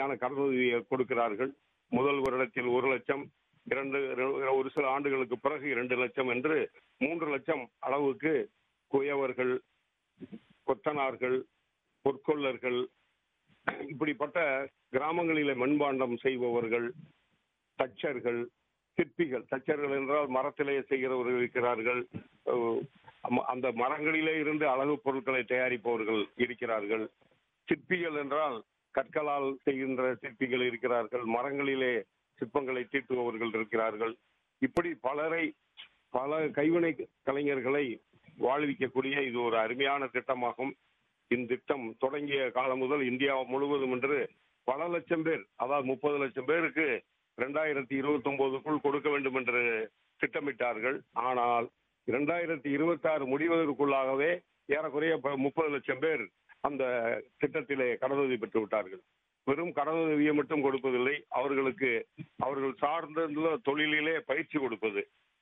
முறையான கடனுதவியை கொடுக்கிறார்கள் முதல் வருடத்தில் ஒரு லட்சம் இரண்டு ஒரு சில ஆண்டுகளுக்கு பிறகு இரண்டு லட்சம் என்று மூன்று லட்சம் அளவுக்கு குயவர்கள் கொத்தனார்கள் பொற்கொள்ளர்கள் இப்படிப்பட்ட கிராமங்களிலே மண்பாண்டம் செய்பவர்கள் தச்சர்கள் சிற்பிகள் தச்சர்கள் என்றால் மரத்திலே செய்கிறவர்கள் இருக்கிறார்கள் அஹ் அம்ம- அந்த மரங்களிலே இருந்து அழகு பொருட்களை தயாரிப்பவர்கள் இருக்கிறார்கள் சிற்பிகள் என்றால் கற்களால் செய்கின்ற சிற்பிகள் இருக்கிறார்கள் மரங்களிலே சிற்பங்களை தீட்டுபவர்கள் இருக்கிறார்கள் இப்படி பலரை பல கைவினை கலைஞர்களை வாழ்விக்கக்கூடிய இது ஒரு அருமையான திட்டமாகும் இந்த திட்டம் தொடங்கிய காலம் முதல் இந்தியா முழுவதும் என்று பல லட்சம் பேர் அதாவது முப்பது லட்சம் பேருக்கு இரண்டாயிரத்தி இருபத்தி ஒன்பதுக்குள் கொடுக்க வேண்டும் என்று திட்டமிட்டார்கள் ஆனால் இரண்டாயிரத்தி இருபத்தி ஆறு முடிவதற்குள்ளாகவே ஏறக்குறைய முப்பது லட்சம் பேர் அந்த திட்டத்திலே கடனுதவி பெற்று விட்டார்கள் வெறும் கடனுதவியை மட்டும் கொடுப்பதில்லை அவர்களுக்கு அவர்கள் சார்ந்துள்ள தொழிலிலே பயிற்சி கொடுப்பது